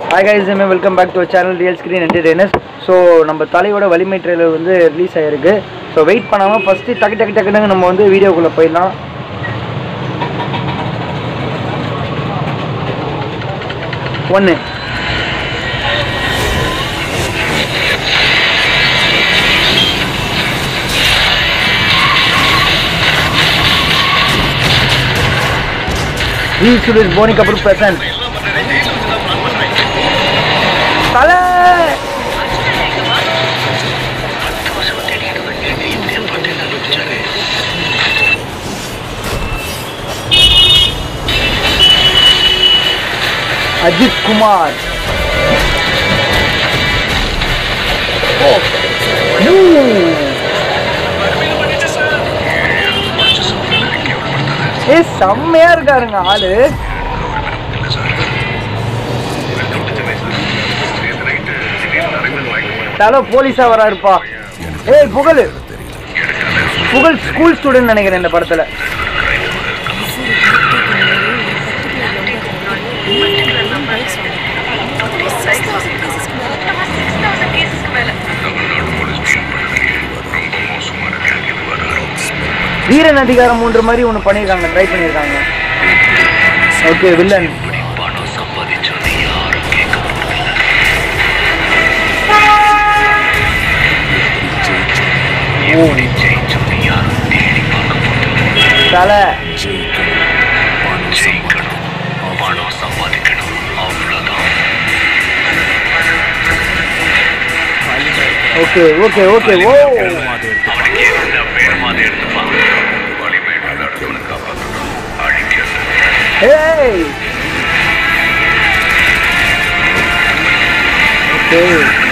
Hi guys welcome back to channel real screen entertainers so நம்ம தலையோட வலிமை trailer வந்து ரிலீஸ் ஆகிருக்கு ஸோ வெயிட் பண்ணாமல் ஃபஸ்ட்டு டக்கு டக்கு டக்குன்னு நம்ம வந்து வீடியோக்குள்ளே போயிடலாம் ஒன்று வி சுரேஷ் போனி கபூர் பிரசன்ட் தலை அஜித் குமார் ஓ. ஊ. ஏய் செம்மையா இருக்காருங்க ஆளு தலை போலீஸா வராருப்பா ஏய் புகழ் புகழ் ஸ்கூல் ஸ்டூடெண்ட் நினைக்கிறேன் இந்த படத்துல வீரன் அதிகாரம் மூன்று மாதிரி ஒன்று பண்ணியிருக்காங்க ட்ரை பண்ணியிருக்காங்க ஓகே வில்லன் தலை ஓகே ஓகே ஓகே ஓ ஏய் ஓகே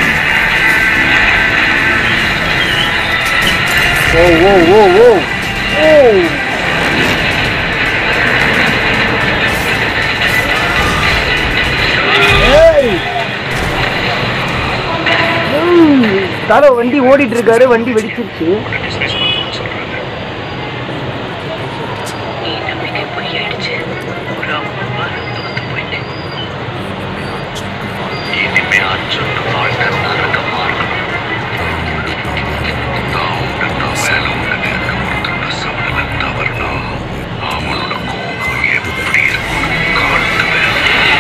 ஓ ஓ ஓ ஓ ஓ ஏய் ம், தலை வண்டி ஓடிட்டு இருக்காரு வண்டி வெடிச்சிருச்சு நம்பிக்கை பொய்யாயிடுச்சு ரொம்ப தோத்து போயிட்டேன் இனிமே அர்ஜுன் வாழ்க்கை நரகமா இருக்கும் தான் உனக்கு வேலை உனக்கு இருக்க ஒருத்தரோட சமநிலை தவறுனா அவனோட கோபம் எப்படி இருக்கும் காட்டுவேன்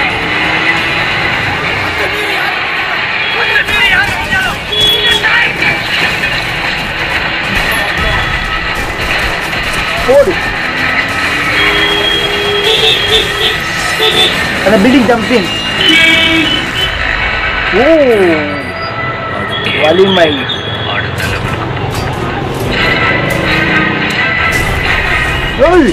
போடு அந்த பில்டிங் ஜம்பிங் ஓ வலிமை அடுத்த லெவலுக்கு போகும் ஓய்.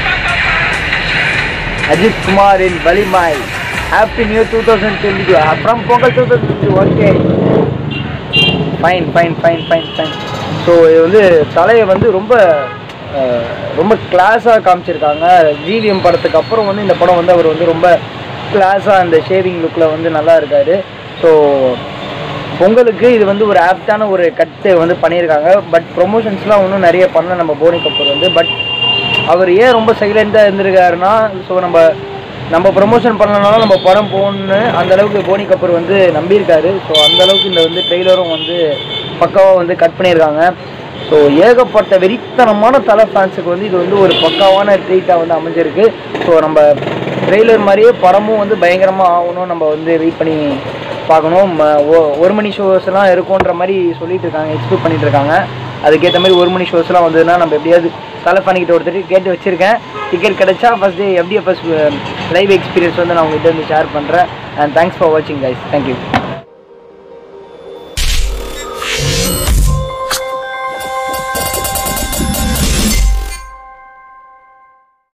அஜித் குமாரின் Valimai happy new two thousand twenty two அப்புறம் Pongal two thousand okay fine fine fine fine fine so இது வந்து தலையை வந்து ரொம்ப அஹ், ரொம்ப கிளாஸாக காமிச்சிருக்காங்க ஜிவிஎம் படத்துக்கு அப்புறம் வந்து இந்த படம் வந்து அவர் வந்து ரொம்ப கிளாஸாக அந்த ஷேவிங் லுக்கில் வந்து நல்லா இருக்காரு ஸோ பொங்கலுக்கு இது வந்து ஒரு ஆப்டான ஒரு கட்டு வந்து பண்ணியிருக்காங்க பட் ப்ரொமோஷன்ஸ்லாம் இன்னும் நிறைய பண்ணல நம்ம போனி கபூர் வந்து பட் அவர் ஏன் ரொம்ப சைலண்டாக இருந்திருக்காருன்னா ஸோ நம்ம நம்ம ப்ரொமோஷன் பண்ணலனாலும் நம்ம படம் போகணுன்னு அந்த அளவுக்கு போனி கபூர் வந்து நம்பியிருக்காரு ஸோ அந்த அளவுக்கு இந்த வந்து ட்ரெய்லரும் வந்து பக்காவாக வந்து கட் பண்ணியிருக்காங்க ஸோ ஏகப்பட்ட வெறித்தனமான தலை ஃபேன்ஸுக்கு வந்து இது வந்து ஒரு பக்காவான ட்ரீட்டாக வந்து அமைஞ்சிருக்கு ஸோ நம்ம ட்ரெய்லர் மாதிரியே படமும் வந்து பயங்கரமாக ஆகணும் நம்ம வந்து வெயிட் பண்ணி பார்க்கணும் ம- ஒ- ஒரு மணி ஷோஸ் எல்லாம் இருக்குன்ற மாதிரி சொல்லிட்டு இருக்காங்க எக்ஸ்பெக்ட் பண்ணிட்டு இருக்காங்க அதுக்கேற்ற மாதிரி ஒரு மணி ஷோஸ்லாம் வந்ததுன்னா நம்ம எப்படியாவது தலை பண்ணிக்கிட்ட ஒருத்தர் கேட்டு வச்சிருக்கேன் டிக்கெட் கிடைச்சா first day FDFS live experience வந்து நான் உங்ககிட்ட வந்து ஷேர் பண்ணுறேன் அண்ட் தேங்க்ஸ் ஃபார் வாட்சிங் கைஸ் தேங்க்யூ